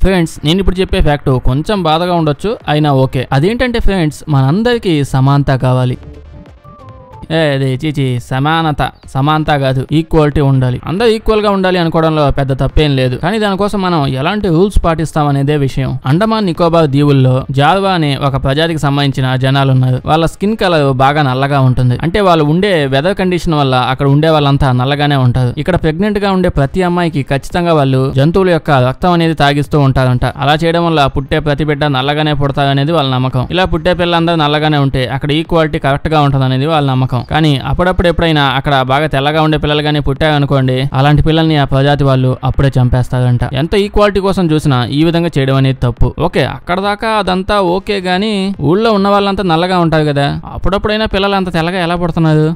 friends నేను ఇప్పుడు చెప్పే ఫ్యాక్ట్ కొంచెం బాధగా ఉండొచ్చు అయినా ఓకే అదేంటంటే ఫ్రెండ్స్ మనందరికీ సమానత కావాలి ఏ అది చీచి సమానత సమానత కాదు ఈక్వాలిటీ ఉండాలి అందరూ ఈక్వల్ గా ఉండాలి అనుకోవడంలో పెద్ద తప్పేం లేదు కానీ దానికోసం మనం ఎలాంటి రూల్స్ పాటిస్తాం అనేదే విషయం అండమాన్ నికోబార్ దీవుల్లో జార్వా అనే ఒక ప్రజాతికి సంబంధించిన జనాలు ఉన్నారు వాళ్ళ స్కిన్ కలర్ బాగా నల్లగా ఉంటుంది అంటే వాళ్ళు ఉండే వెదర్ కండిషన్ వల్ల అక్కడ ఉండే వాళ్ళంతా నల్లగానే ఉంటారు ఇక్కడ ప్రెగ్నెంట్ గా ఉండే ప్రతి అమ్మాయికి ఖచ్చితంగా వాళ్ళు జంతువుల యొక్క రక్తం అనేది తాగిస్తూ ఉంటారంట అలా చేయడం వల్ల పుట్టే ప్రతి బిడ్డ నల్లగానే పుడతారు అనేది వాళ్ళ నమ్మకం ఇలా పుట్టే పిల్లలందరూ నల్లగానే ఉంటే అక్కడ ఈక్వాలిటీ కరెక్ట్ గా ఉంటుంది అనేది వాళ్ళ నమ్మకం కానీ అప్పుడప్పుడు ఎప్పుడైనా అక్కడ బాగా తెల్లగా ఉండే పిల్లలు కానీ పుట్టారనుకోండి అలాంటి పిల్లల్ని ఆ ప్రజాతి వాళ్ళు అప్పుడే చంపేస్తారంట ఎంత ఈక్వాలిటీ కోసం చూసినా ఈ విధంగా చేయడం అనేది తప్పు ఓకే అక్కడ దాకా అదంతా ఓకే గానీ ఊళ్ళో ఉన్న వాళ్ళంతా నల్లగా ఉంటారు కదా అప్పుడప్పుడైనా పిల్లలు అంత తెల్లగా ఎలా పుడుతున్నారు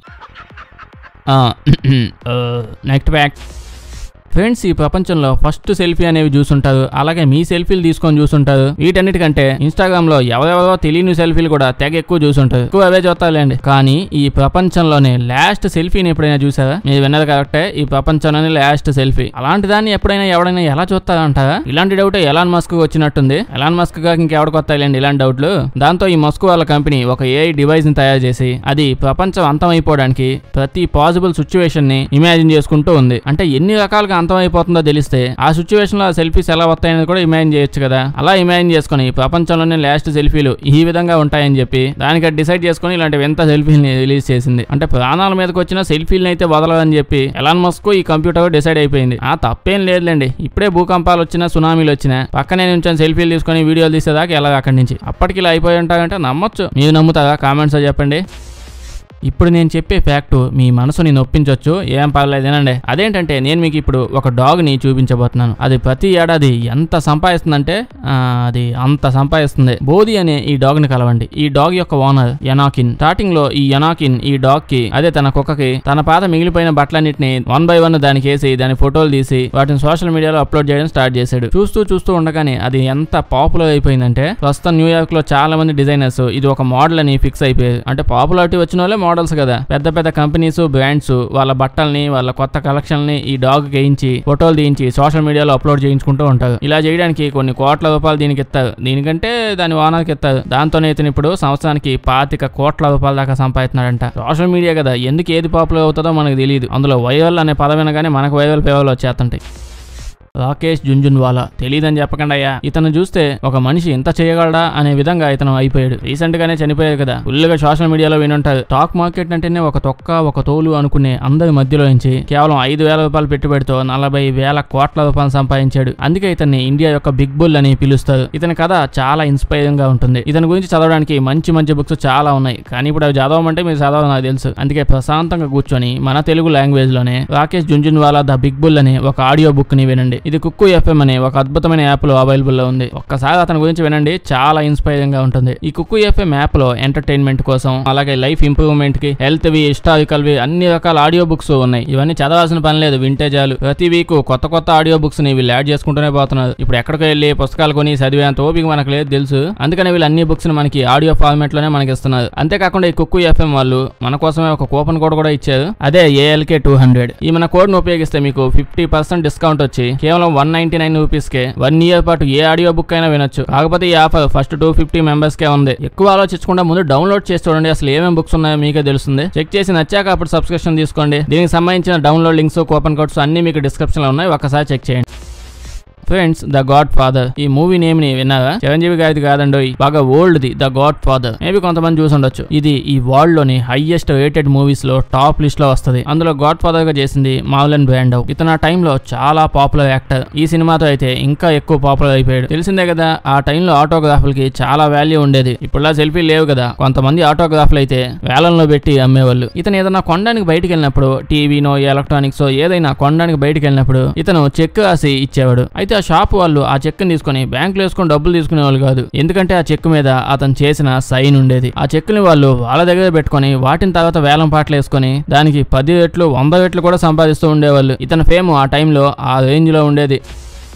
నెక్స్ట్ బ్యాక్ ఫ్రెండ్స్ ఈ ప్రపంచంలో ఫస్ట్ సెల్ఫీ అనేవి చూసుంటారు అలాగే మీ సెల్ఫీలు తీసుకొని చూసుంటారు వీటన్నిటికంటే ఇన్స్టాగ్రామ్ లో ఎవరెవరో తెలియని సెల్ఫీలు కూడా తెగ ఎక్కువ చూసుంటారు ఎక్కువ అవే చూస్తారులేండి కానీ ఈ ప్రపంచంలోనే లాస్ట్ సెల్ఫీని ఎప్పుడైనా చూసారా మీరు విన్నది కరెక్టే ఈ ప్రపంచంలోనే లాస్ట్ సెల్ఫీ అలాంటి దాన్ని ఎప్పుడైనా ఎవడైనా ఎలా చూస్తారంటారా ఇలాంటి డౌట్ ఎలాన్ మస్క్ వచ్చినట్టుంది ఎలాన్ మస్క్ గా ఇంకెవడికి వస్తాయిలేండి ఇలాంటి డౌట్లు దాంతో ఈ మస్క్ వాళ్ళ కంపెనీ ఒక ఏఐ డివైస్ ని తయారు చేసి అది ప్రపంచం అంతమైపోవడానికి ప్రతి పాసిబుల్ సిచ్యువేషన్ ని ఇమాజిన్ చేసుకుంటూ ఉంది అంటే ఎన్ని రకాలుగా అంతమైపోతుందో తెలిస్తే ఆ సిచ్యువేషన్ లో సెల్ఫీస్ ఎలా వస్తాయని కూడా ఇమాజిన్ చేయొచ్చు కదా అలా ఇమాజిన్ చేసుకుని ప్రపంచంలోనే లాస్ట్ సెల్ఫీలు ఈ విధంగా ఉంటాయని చెప్పి దానికి డిసైడ్ చేసుకుని ఇలాంటి వింత సెల్ఫీని రిలీజ్ చేసింది అంటే ప్రాణాల మీదకి వచ్చిన సెల్ఫీలను అయితే వదలదని చెప్పి ఎలాన్ మస్క్ ఈ కంప్యూటర్ డిసైడ్ అయిపోయింది ఆ తప్పేం లేదులేండి ఇప్పుడే భూకంపాలు వచ్చినా సునామీలు వచ్చినా పక్కనే నుంచి సెల్ఫీలు తీసుకొని వీడియోలు తీసేదాకా ఎలా అక్కడి నుంచి అప్పటికి ఇలా అయిపోయి ఉంటారంటే నమ్మొచ్చు మీరు నమ్ముతారా కామెంట్స్ చెప్పండి ఇప్పుడు నేను చెప్పే ఫ్యాక్ట్ మీ మనసుని నొప్పించవచ్చు ఏం పర్లేదు వినండి అదేంటంటే నేను మీకు ఇప్పుడు ఒక డాగ్ ని చూపించబోతున్నాను అది ప్రతి ఏడాది ఎంత సంపాదిస్తుందంటే ఆ, అది అంత సంపాదిస్తుంది బోధి అనే ఈ డాగ్ ని కలవండి ఈ డాగ్ యొక్క ఓనర్ యనాకిన్ స్టార్టింగ్ లో ఈ యనాకిన్ ఈ డాగ్ కి అదే తన కుక్కకి తన పాత మిగిలిపోయిన బట్టలన్నిటిని వన్ బై వన్ దానికి వేసి దాని ఫోటోలు తీసి వాటిని సోషల్ మీడియాలో అప్లోడ్ చేయడం స్టార్ట్ చేశాడు చూస్తూ చూస్తూ ఉండగానే అది ఎంత పాపులర్ అయిపోయిందంటే ప్రస్తుతం న్యూయార్క్ లో చాలా మంది డిజైనర్స్ ఇది ఒక మోడల్ అని ఫిక్స్ అయిపోయారు అంటే పాపులారిటీ వచ్చిన వాళ్ళే మోడల్స్ కదా పెద్ద పెద్ద కంపెనీస్ బ్రాండ్స్ వాళ్ళ బట్టల్ని వాళ్ళ కొత్త కలెక్షన్లని ఈ డాగ్ వేయించి ఫోటోలు తీయించి సోషల్ మీడియాలో అప్లోడ్ చేయించుకుంటూ ఉంటారు ఇలా చేయడానికి కొన్ని కోట్ల రూపాయలు దీనికి ఇస్తారు దీనికంటే దాని ఓనర్కి ఇస్తారు దాంతోనే ఇతను ఇప్పుడు సంవత్సరానికి పాతిక కోట్ల రూపాయల దాకా సంపాదిస్తున్నాడంట సోషల్ మీడియా కదా ఎందుకు ఏది పాపులర్ అవుతుందో మనకు తెలియదు అందులో వైరల్ అనే పదం వినగానే మనకు వైరల్ పేవల్ వచ్చేస్తుంటాయి రాకేష్ జుంజున్వాలా తెలియదని చెప్పకండి అయ్యా ఇతను చూస్తే ఒక మనిషి ఇంత చేయగలడా అనే విధంగా ఇతను అయిపోయాడు రీసెంట్ గానే చనిపోయాడు కదా ఫుల్గా సోషల్ మీడియాలో వినుంటారు స్టాక్ మార్కెట్ అంటేనే ఒక తొక్క ఒక తోలు అనుకునే అందరి మధ్యలో నుంచి కేవలం ఐదు వేల రూపాయలు పెట్టుబడితో నలభై వేల కోట్ల రూపాయలు సంపాదించాడు అందుకే ఇతన్ని ఇండియా యొక్క బిగ్ బుల్ అని పిలుస్తారు ఇతని కథ చాలా ఇన్స్పైరింగ్ గా ఉంటుంది ఇతని గురించి చదవడానికి మంచి మంచి బుక్స్ చాలా ఉన్నాయి కానీ ఇప్పుడు అవి చదవమంటే మీరు చదవాలి నాకు తెలుసు అందుకే ప్రశాంతంగా కూర్చొని మన తెలుగు లాంగ్వేజ్ లోనే Rakesh Jhunjhunwala the big bull అనే ఒక ఆడియో బుక్ ని వినండి ఇది కుక్కు ఎఫ్ఎం అనే ఒక అద్భుతమైన యాప్ లో అవైలబుల్ లో ఉంది ఒక్కసారి అతని గురించి వినండి చాలా ఇన్స్పైరింగ్ గా ఉంటుంది ఈ కుక్కు ఎఫ్ఎం యాప్ లో ఎంటర్టైన్మెంట్ కోసం అలాగే లైఫ్ ఇంప్రూవ్మెంట్ కి హెల్త్ వి హిస్టారికల్ వి అన్ని రకాల ఆడియో బుక్స్ ఉన్నాయి ఇవన్నీ చదవాల్సిన పని లేదు వింటే చాలు ప్రతి వీక్ కొత్త కొత్త ఆడియో బుక్స్ ని వీళ్ళు యాడ్ చేసుకుంటూనే పోతున్నారు ఇప్పుడు ఎక్కడికి వెళ్ళి పుస్తకాలు కొని చదివేంత ఓపిక మనకు లేదు తెలుసు అందుకని వీళ్ళు అన్ని బుక్స్ ని మనకి ఆడియో ఫార్మాట్ లోనే మనకి ఇస్తున్నారు అంతేకాకుండా ఈ కుక్కు ఎఫ్ఎం వాళ్ళు మన కోసమే ఒక కూపన్ కోడ్ కూడా ఇచ్చారు అదే ఏఎల్కే టూ హండ్రెడ్ ఈ మన కోడ్ ను ఉపయోగిస్తే మీకు ఫిఫ్టీ పర్సెంట్ డిస్కౌంట్ వచ్చి కేవలం వన్ నైన్టీ నైన్ రూపీస్ కే వన్ ఇయర్ పాటు ఏ ఆడియో బుక్ అయినా వినొచ్చు కాకపోతే ఈ offer first two fifty members కే ఉంది ఎక్కువ ఆలోచించకుండా ముందు డౌన్లోడ్ చేసి చూడండి అసలు ఏమేమి బుక్స్ ఉన్నాయో మీకే తెలుస్తుంది చెక్ చేసి నచ్చాక అప్పుడు సబ్స్క్రిప్షన్ తీసుకోండి దీనికి సంబంధించిన డౌన్లోడ్ లింక్స్ కూపన్ కోడ్స్ అన్ని మీకు డిస్క్రిప్షన్ లో ఉన్నాయి ఒకసారి చెక్ చేయండి ఫ్రెండ్స్ ద గాడ్ ఫాదర్ ఈ మూవీ నేమ్ ని విన్నారా చిరంజీవి గారిది కాదండోయ్ బాగా old the the Godfather maybe కొంతమంది చూసి ఉండొచ్చు ఇది ఈ వరల్డ్ లోని హైయెస్ట్ రేటెడ్ మూవీస్ లో టాప్ లిస్ట్ లో వస్తది అందులో గాడ్ ఫాదర్ గా చేసింది మావులన్ బ్రాండవ్ ఇతను ఆ టైంలో చాలా పాపులర్ యాక్టర్ ఈ సినిమాతో అయితే ఇంకా ఎక్కువ పాపులర్ అయిపోయాడు తెలిసిందే కదా ఆ టైంలో ఆటోగ్రాఫ్లకి చాలా వాల్యూ ఉండేది ఇప్పుడులా సెల్ఫీ లేవు కదా కొంతమంది ఆటోగ్రాఫ్లు అయితే వేలంలో పెట్టి అమ్మేవాళ్ళు ఇతను ఏదైనా కొనడానికి బయటికి వెళ్ళినప్పుడు టీవీనో ఎలక్ట్రానిక్స్ ఏదైనా కొనడానికి బయటికి వెళ్ళినప్పుడు ఇతను చెక్ రాసి ఇచ్చేవాడు అయితే ఆ షాప్ వాళ్ళు ఆ చెక్ ని తీసుకొని బ్యాంకులో వేసుకొని డబ్బులు తీసుకునే వాళ్ళు కాదు ఎందుకంటే ఆ చెక్ మీద అతను చేసిన సైన్ ఉండేది ఆ చెక్ ని వాళ్ళు వాళ్ళ దగ్గర పెట్టుకొని వాటిని తర్వాత వేలం పాటలు వేసుకొని దానికి పది రెట్లు వంద రెట్లు కూడా సంపాదిస్తూ ఉండేవాళ్ళు ఇతని ఫేమ్ ఆ టైంలో ఆ రేంజ్ లో ఉండేది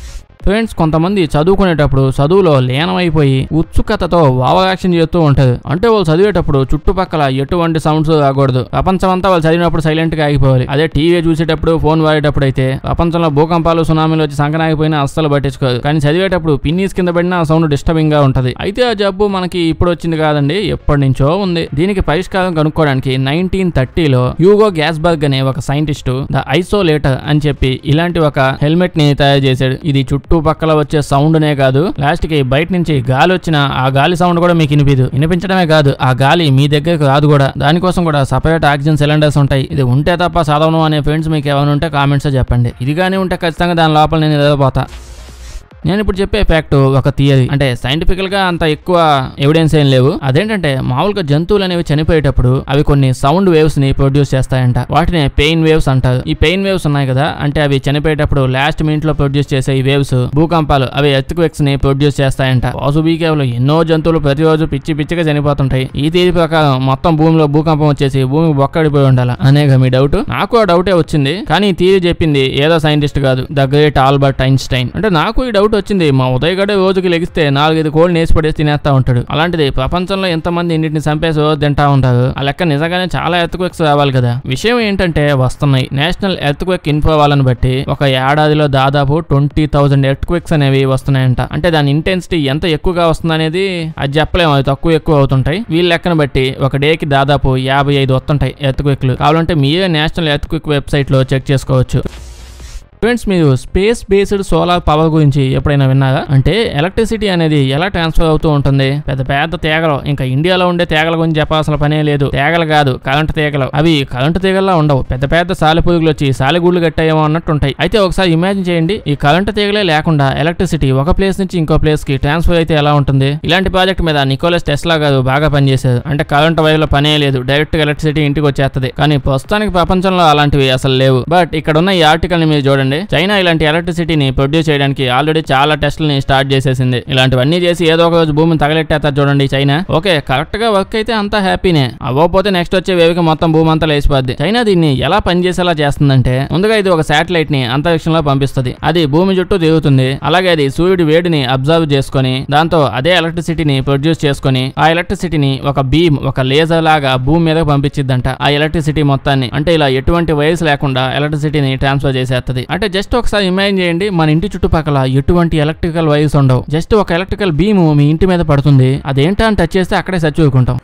ఫ్రెండ్స్ కొంతమంది చదువుకునేటప్పుడు చదువులో లీనమైపోయి ఉత్సుకతతో ఓవరాక్షన్ చేస్తూ ఉంటది అంటే వాళ్ళు చదివేటప్పుడు చుట్టుపక్కల ఎటువంటి సౌండ్స్ రాకూడదు ప్రపంచమంతా వాళ్ళు చదివినప్పుడు సైలెంట్ గా ఆగిపోవాలి అదే టీవీ చూసేటప్పుడు ఫోన్ వాడేటప్పుడు అయితే ప్రపంచంలో భూకంపాలు సునామీలు వచ్చి సంకనాగిపోయినా అస్సలు పట్టించుకోదు కానీ చదివేటప్పుడు పిన్నీస్ కింద పడిన ఆ సౌండ్ డిస్టర్బింగ్ గా ఉంటది అయితే ఆ జబ్బు మనకి ఇప్పుడు వచ్చింది కాదండి ఎప్పటి నుంచో ఉంది దీనికి పరిష్కారం కనుక్కోవడానికి నైన్టీన్ థర్టీలో హ్యూగో గ్యాస్బర్గ్ అనే ఒక సైంటిస్ట్ ద ఐసోలేటర్ అని చెప్పి ఇలాంటి ఒక హెల్మెట్ ని తయారు చేశాడు ఇది చుట్టుపక్కల వచ్చే సౌండ్ నే కాదు లాస్ట్ కి బయట నుంచి గాలి వచ్చిన ఆ గాలి సౌండ్ కూడా మీకు వినిపిదు వినిపించడమే కాదు ఆ గాలి మీ దగ్గరకు రాదు కూడా దానికోసం కూడా సపరేట్ ఆక్సిజన్ సిలిండర్స్ ఉంటాయి ఇది ఉంటే తప్ప చదవను అనే ఫ్రెండ్స్ మీకు ఏమైనా ఉంటే కామెంట్స్ చెప్పండి ఇది కానీ ఉంటే ఖచ్చితంగా దాని లోపల నేను నిద్రపోతా నేను ఇప్పుడు చెప్పే ఫ్యాక్ట్ ఒక థియరీ అంటే సైంటిఫికల్ గా అంత ఎక్కువ ఎవిడెన్స్ ఏం లేవు అదేంటంటే మామూలుగా జంతువులు అనేవి చనిపోయేటప్పుడు అవి కొన్ని సౌండ్ వేవ్స్ ని ప్రొడ్యూస్ చేస్తాయంట వాటిని పెయిన్ వేవ్స్ అంటారు ఈ పెయిన్ వేవ్స్ ఉన్నాయి కదా అంటే అవి చనిపోయేటప్పుడు లాస్ట్ మినిట్ లో ప్రొడ్యూస్ చేసే ఈ వేవ్స్ భూకంపాలు అవి ఎర్త్ క్వేక్స్ ని ప్రొడ్యూస్ చేస్తాయంట పాసుబీకేవలో ఎన్నో జంతువులు ప్రతిరోజు పిచ్చి పిచ్చిగా చనిపోతుంటాయి ఈ తీరి ప్రకారం మొత్తం భూమిలో భూకంపం వచ్చేసి భూమి బొక్కడిపోయి ఉండాలి అనేక మీ డౌట్ నాకు ఆ డౌటే వచ్చింది కానీ ఈ థియరీ చెప్పింది ఏదో సైంటిస్ట్ కాదు ద గ్రేట్ ఆల్బర్ట్ ఐన్స్టైన్ అంటే నాకు ఈ డౌట్ వచ్చింది మా ఉదయ్ గడే రోజుకి లెగిస్తే నాలుగైదు కోళ్ళు నేసి పడేసి తినేస్తా ఉంటాడు అలాంటిది ప్రపంచంలో ఎంతమంది ఇంటిని చంపేసి రోజు తింటా ఉంటారు ఆ లెక్క నిజంగానే చాలా ఎర్త్ క్వేక్స్ రావాలి కదా విషయం ఏంటంటే వస్తున్నాయి నేషనల్ ఎర్త్ క్వేక్ ఇన్ఫో వాళ్ళని బట్టి ఒక ఏడాదిలో దాదాపు ట్వంటీ థౌసండ్ ఎర్త్ క్వేక్స్ అనేవి వస్తున్నాయంట అంటే దాని ఇంటెన్సిటీ ఎంత ఎక్కువగా వస్తుందనేది అది చెప్పలేము అవి తక్కువ ఎక్కువ అవుతుంటాయి వీళ్ళ లెక్కన బట్టి ఒక డేకి దాదాపు యాభై ఐదు వస్తుంటాయి ఎర్త్ క్వేక్లు కావాలంటే మీరే నేషనల్ ఎర్త్ క్వేక్ వెబ్సైట్ లో చెక్ చేసుకోవచ్చు ఫ్రెండ్స్ మీరు స్పేస్ బేస్డ్ సోలార్ పవర్ గురించి ఎప్పుడైనా విన్నారా అంటే ఎలక్ట్రిసిటీ అనేది ఎలా ట్రాన్స్ఫర్ అవుతూ ఉంటుంది పెద్ద పెద్ద తీగలు ఇంకా ఇండియాలో ఉండే తీగల గురించి చెప్పాల్సిన పనే లేదు తీగలు కాదు కరెంట్ తీగలు అవి కరెంట్ తీగల్లా ఉండవు పెద్ద పెద్ద సాలి పురుగులు వచ్చి సాలిగూళ్ళు కట్టాయేమో అన్నట్టు ఉంటాయి అయితే ఒకసారి ఇమాజిన్ చేయండి ఈ కరెంట్ తీగలే లేకుండా ఎలక్ట్రిసిటీ ఒక ప్లేస్ నుంచి ఇంకో ప్లేస్ కి ట్రాన్స్ఫర్ అయితే ఎలా ఉంటుంది ఇలాంటి ప్రాజెక్ట్ మీద నికోలస్ టెస్లా గారు బాగా పనిచేశారు అంటే కరెంట్ వైర్లో పనే లేదు డైరెక్ట్ ఎలక్ట్రిసిటీ ఇంటికి వచ్చేస్తుంది కానీ ప్రస్తుతానికి ప్రపంచంలో అలాంటివి అసలు లేవు బట్ ఇక్కడ ఉన్న ఈ ఆర్టికల్ ని మీరు చూడండి చైనా ఇలాంటి ఎలక్ట్రిసిటీని ప్రొడ్యూస్ చేయడానికి ఆల్రెడీ చాలా టెస్టులని స్టార్ట్ చేసేసింది ఇలాంటివన్నీ చేసి ఏదో ఒక రోజు భూమిని తగలెట్టేస్తారు చూడండి చైనా ఓకే కరెక్ట్ గా వర్క్ అయితే అంతా హ్యాపీనే అవ్వకపోతే నెక్స్ట్ వచ్చే వేవికి మొత్తం భూమి అంతా లేచిపోద్ది చైనా దీన్ని ఎలా పనిచేసేలా చేస్తుందంటే ముందుగా ఇది ఒక శాటిలైట్ ని అంతరిక్షంలో పంపిస్తుంది అది భూమి చుట్టూ తిరుగుతుంది అలాగే అది సూర్యుడి వేడిని అబ్జర్వ్ చేసుకొని దాంతో అదే ఎలక్ట్రిసిటీని ప్రొడ్యూస్ చేసుకొని ఆ ఎలక్ట్రిసిటీని ఒక బీమ్ ఒక లేజర్ లాగా భూమి మీద పంపించిద్దంట ఆ ఎలక్ట్రిసిటీ మొత్తాన్ని అంటే ఇలా ఎటువంటి వైర్స్ లేకుండా ఎలక్ట్రిసిటీని ట్రాన్స్ఫర్ చేసేస్తుంది అంటే జస్ట్ ఒకసారి ఇమాజిన్ చేయండి మన ఇంటి చుట్టుపక్కల ఎటువంటి ఎలక్ట్రికల్ వైర్స్ ఉండవు జస్ట్ ఒక ఎలక్ట్రికల్ బీమ్ మీ ఇంటి మీద పడుతుంది అదేంటా అని టచ్ చేస్తే అక్కడే చచ్చిపోకుంటాం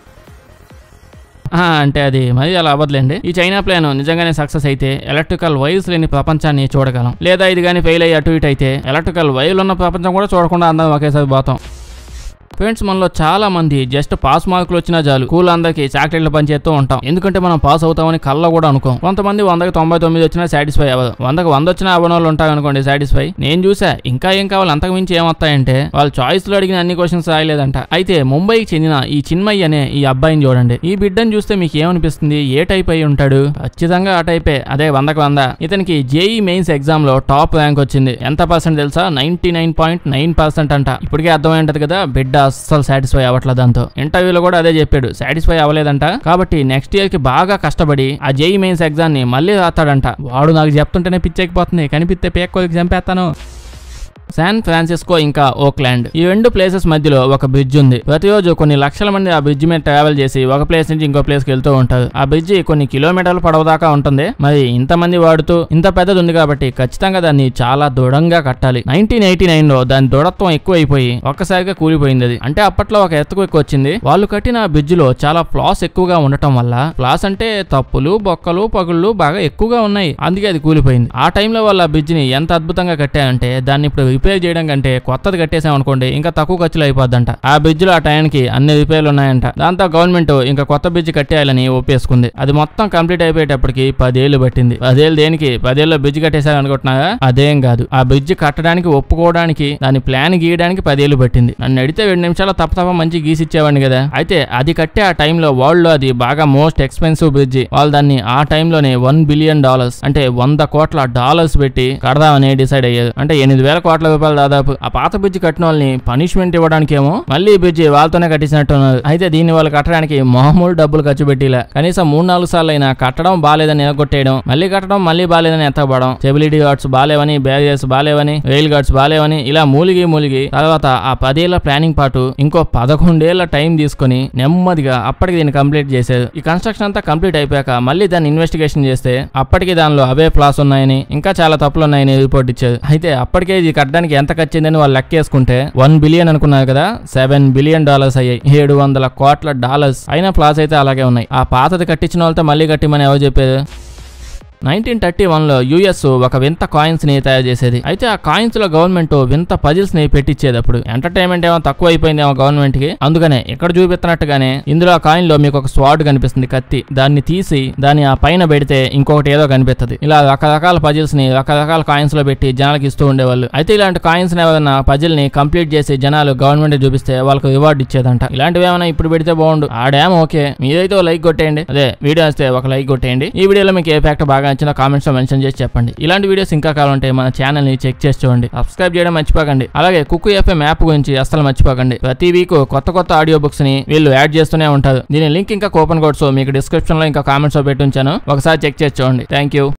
ఆ, అంటే అది మరి అలా అవ్వదులేండి ఈ చైనా ప్లాన్ నిజంగానే సక్సెస్ అయితే ఎలక్ట్రికల్ వైర్స్ లేని ప్రపంచాన్ని చూడగలం లేదా ఇది కానీ ఫెయిల్ అయ్యి అటు ఇటు అయితే ఎలక్ట్రికల్ వైర్లు ఉన్న ప్రపంచం కూడా చూడకుండా అందరం ఒకేసారి పోతాం ఫ్రెండ్స్ మనలో చాలా మంది జస్ట్ పాస్ మార్కులు వచ్చినా చాలు స్కూల్ అందరికి చాక్లెట్లు పనిచేస్తూ ఉంటాం ఎందుకంటే మనం పాస్ అవుతామని కళ్ళ కూడా అనుకోం కొంతమంది వందకి తొంభై తొమ్మిది వచ్చినా సాటిస్ఫై అవ్వదు వందకి వంద వచ్చినా అవ్వని వాళ్ళు ఉంటారు అనుకోండి సాటిస్ఫై నేను చూసా ఇంకా ఏం కావాలి అంతకు మించి ఏమొస్తాయంటే వాళ్ళు చాయిస్ లో అడిగిన అన్ని క్వశ్చన్స్ రాయలేదంట అయితే ముంబైకి చెందిన ఈ చిన్మయ్య అనే ఈ అబ్బాయిని చూడండి ఈ బిడ్డను చూస్తే మీకు ఏమనిపిస్తుంది ఏ టైప్ అయి ఉంటాడు ఖచ్చితంగా ఆ టైపే అదే వందకు వంద ఇతనికి జేఈ మెయిన్స్ ఎగ్జామ్ లో టాప్ ర్యాంక్ వచ్చింది ఎంత పర్సెంట్ తెలుసా ninety nine point nine percent అంట ఇప్పటికే అర్థమై ఉంటది కదా బిడ్డ అస్సలు సాటిస్ఫై అవ్వట్లేదు దాంతో ఇంటర్వ్యూలో కూడా అదే చెప్పాడు సాటిస్ఫై అవ్వలేదంట కాబట్టి నెక్స్ట్ ఇయర్ కి బాగా కష్టపడి ఆ జేఈ మెయిన్స్ ఎగ్జామ్ ని మళ్ళీ రాస్తాడంట వాడు నాకు చెప్తుంటేనే పిచ్చెక్కిపోతుంది కనిపిస్తే పేక్కోలికి చంపేస్తాను శాన్ ఫ్రాన్సిస్కో ఇంకా ఓక్లాండ్ ఈ రెండు ప్లేసెస్ మధ్యలో ఒక బ్రిడ్జ్ ఉంది ప్రతిరోజు కొన్ని లక్షల మంది ఆ బ్రిడ్జ్ మీద ట్రావెల్ చేసి ఒక ప్లేస్ నుంచి ఇంకో ప్లేస్ కి వెళ్తూ ఉంటారు ఆ బ్రిడ్జ్ కొన్ని కిలోమీటర్ల పొడవు దాకా ఉంటుంది మరి ఇంతమంది వాడుతూ ఇంత పెద్దది ఉంది కాబట్టి ఖచ్చితంగా దాన్ని చాలా దృఢంగా కట్టాలి నైన్టీన్ ఎయిటీ నైన్ లో దాని దృఢత్వం ఎక్కువైపోయి ఒక్కసారిగా కూలిపోయింది అది అంటే అప్పట్లో ఒక ఎత్తుకు ఎక్కువ వచ్చింది వాళ్ళు కట్టిన బ్రిడ్జ్ లో చాలా ఫ్లాస్ ఎక్కువగా ఉండటం వల్ల ఫ్లాస్ అంటే తప్పులు బొక్కలు పగుళ్ళు బాగా ఎక్కువగా ఉన్నాయి అందుకే అది కూలిపోయింది ఆ టైంలో వాళ్ళు ఆ బ్రిడ్జ్ ని ఎంత అద్భుతంగా కట్టారంటే దాన్ని ఇప్పుడు రిపేర్ చేయడం కంటే కొత్తది కట్టేసాం అనుకోండి ఇంకా తక్కువ ఖర్చులో అయిపోద్దంట ఆ బ్రిడ్జ్ లో ఆ టైంకి అన్ని రిపేర్లు ఉన్నాయంట దాంతో గవర్నమెంట్ ఇంకా కొత్త బ్రిడ్జ్ కట్టేయాలని ఒప్పేసుకుంది అది మొత్తం కంప్లీట్ అయిపోయేటప్పటికి పదేళ్లు పట్టింది పదేళ్ళు దేనికి పదేళ్ళు బ్రిడ్జ్ కట్టేశారు అనుకుంటున్నారా అదేం కాదు ఆ బ్రిడ్జ్ కట్టడానికి ఒప్పుకోవడానికి దాని ప్లాన్ గీయడానికి పదేళ్లు పట్టింది నన్ను అడిగితే రెండు నిమిషాలు తప్ప తప్ప మంచి గీసిచ్చేవాడిని కదా అయితే అది కట్టే ఆ టైంలో వరల్డ్ లో అది బాగా మోస్ట్ ఎక్స్పెన్సివ్ బ్రిడ్జ్ వాళ్ళు దాన్ని ఆ టైంలోనే వన్ బిలియన్ డాలర్స్ అంటే వంద కోట్ల డాలర్స్ పెట్టి కడదామని డిసైడ్ అయ్యారు అంటే ఎనిమిది వేల కోట్ల కోట్ల రూపాయలు దాదాపు ఆ పాత బ్రిడ్జ్ కట్టిన వాళ్ళని పనిష్మెంట్ ఇవ్వడానికేమో మళ్ళీ ఈ బ్రిడ్జ్ వాళ్ళతోనే కట్టించినట్టున్నారు అయితే దీన్ని వాళ్ళు కట్టడానికి మామూలు డబ్బులు ఖర్చు పెట్టిలా కనీసం మూడు నాలుగు సార్లు అయినా కట్టడం బాలేదని ఎగొట్టేయడం మళ్ళీ కట్టడం మళ్ళీ బాలేదని ఎత్తపడడం స్టెబిలిటీ గార్డ్స్ బాలేవని బ్యారియర్స్ బాలేవని రైల్ గార్డ్స్ బాలేవని ఇలా మూలిగి మూలిగి తర్వాత ఆ పదేళ్ల ప్లానింగ్ పాటు ఇంకో పదకొండేళ్ల టైం తీసుకొని నెమ్మదిగా అప్పటికి దీన్ని కంప్లీట్ చేశారు ఈ కన్స్ట్రక్షన్ అంతా కంప్లీట్ అయిపోయాక మళ్ళీ దాన్ని ఇన్వెస్టిగేషన్ చేస్తే అప్పటికి దానిలో అవే ఫ్లాస్ ఉన్నాయని ఇంకా చాలా తప్పులు ఉన్నాయని రిపోర్ట్ ఇచ్చారు అయితే అప్పటికే ఇది కట్టడానికి ఎంత ఖర్చిందని వాళ్ళు లెక్కేసుకుంటే వన్ బిలియన్ అనుకున్నారు కదా సెవెన్ బిలియన్ డాలర్స్ అయ్యాయి ఏడు వందల కోట్ల డాలర్స్ అయినా ఫ్లాస్ అయితే అలాగే ఉన్నాయి ఆ పాతది కట్టించిన వాళ్ళతో మళ్ళీ కట్టిమని ఎవరు చెప్పారు నైన్టీన్ థర్టీ వన్లో యూఎస్ ఒక వింత కాయిన్స్ ని తయారు చేసేది అయితే ఆ కాయిన్స్ లో గవర్నమెంట్ వింత పజిల్స్ ని పెట్టించేది అప్పుడు ఎంటర్టైన్మెంట్ ఏమో తక్కువ అయిపోయిందేమో గవర్నమెంట్ కి అందుకనే ఇక్కడ చూపిస్తున్నట్టుగానే ఇందులో ఆ కాయిన్ లో మీకు ఒక స్వాడ్ కనిపిస్తుంది కత్తి దాన్ని తీసి దాన్ని ఆ పైన పెడితే ఇంకొకటి ఏదో కనిపిస్తుంది ఇలా రకరకాల పజిల్స్ ని రకరకాల కాయిన్స్ లో పెట్టి జనాలకి ఇస్తూ ఉండేవాళ్ళు అయితే ఇలాంటి కాయిన్స్ ఏమైనా పజిల్ ని కంప్లీట్ చేసి జనాలు గవర్నమెంట్ చూపిస్తే వాళ్ళకి రివార్డ్ ఇచ్చేదంట ఇలాంటివి ఏమైనా ఇప్పుడు పెడితే బాగుండు ఆడేమో ఓకే మీరైతే ఓ లైక్ కొట్టేయండి అదే వీడియో వస్తే ఒక లైక్ కొట్టేయండి ఈ వీడియోలో మీకు ఏ ఫ్యాక్ట్ బాగా నచ్చినా కామెంట్స్ లో మెన్షన్ చేసి చెప్పండి ఇలాంటి వీడియోస్ ఇంకా కావాలంటే మన ఛానల్ ని చెక్ చేసి చూడండి సబ్స్క్రైబ్ చేయడం మర్చిపోకండి అలాగే కుక్కు ఎఫ్ఎం యాప్ గురించి అస్సలు మర్చిపోకండి ప్రతి వీక్ కొత్త కొత్త ఆడియో బుక్స్ ని వీళ్ళు యాడ్ చేస్తూనే ఉంటారు దీని లింక్ ఇంకా కూపన్ కోడ్స్ మీకు డిస్క్రిప్షన్ లో ఇంకా కామెంట్స్ లో పెట్టి ఉంచాను ఒకసారి చెక్ చేసి చూడండి థ్యాంక్ యూ